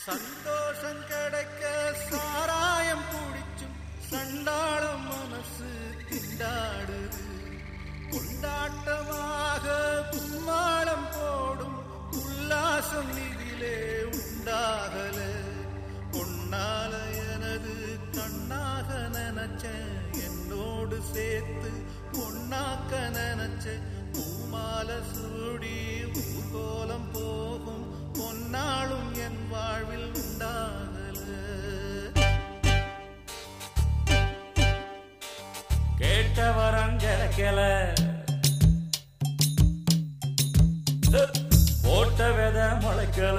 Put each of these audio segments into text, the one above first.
சந்தோஷம் கிடைக்க சாராயம் குடிச்சும் சண்டாளம் மனசு திண்டாடுது கொண்டாட்டமாக கும்மாளம் போடும் உல்லாசம் இதிலே உண்டாகல பொன்னால எனது கண்ணாக நினைச்ச என்னோடு சேர்த்து பொன்னாக்க நினைச்ச பூமால சூடி ஊர்கோலம் போகும் பொன்னாளும் என் வாழ்வில் உண்டாகல கேட்ட வரம் கிடைக்கல போட்ட வித முளைக்கல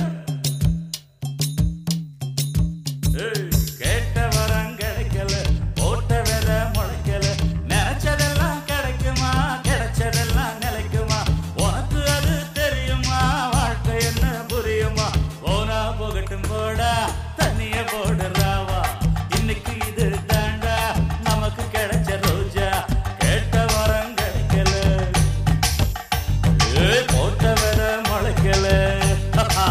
ஏய், கேட்ட வரம் கிடைக்கல போட்ட வித முளைக்கல நினைச்சதெல்லாம் கிடைக்குமா கிடைச்சதெல்லாம் நிலைக்குமா உனக்கு அது தெரியுமா வாழ்க்கை என்ன புரியுமா போனா போகட்டும் போடா தண்ணிய போடுறாவா இன்னைக்கு இது தாண்டா நமக்கு கிடைச்ச ரோஜா கேட்ட வரம் கிடைக்கல ஏய், போட்ட வித முளைக்கல ஹஹா.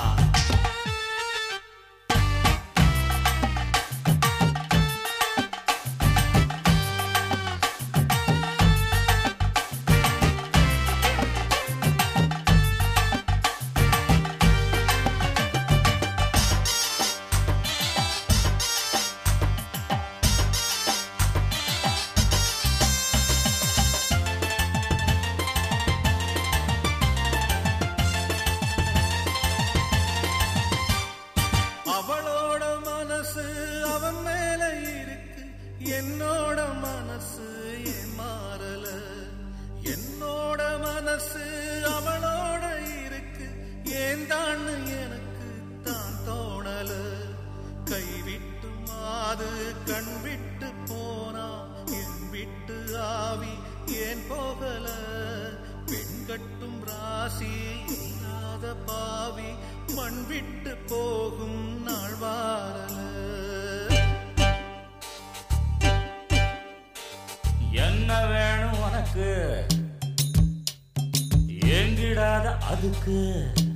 அவளோட மனசு அவன் மேல இருக்கு என்னோட மனசு ஏன் மாறல என்னோட மனசு அவளோட இருக்கு ஏன் தான் எனக்கு தான் தோணல கைவிட்டு மாது கண் விட்டு போனா என் விட்டு ஆவி ஏன் போகல பெண் கட்டும் ராசி இல்லாத பாவி மண் விட்டு போகும் நாள் வாரல என்ன வேணும் உனக்கு எங்கிடாத அதுக்கு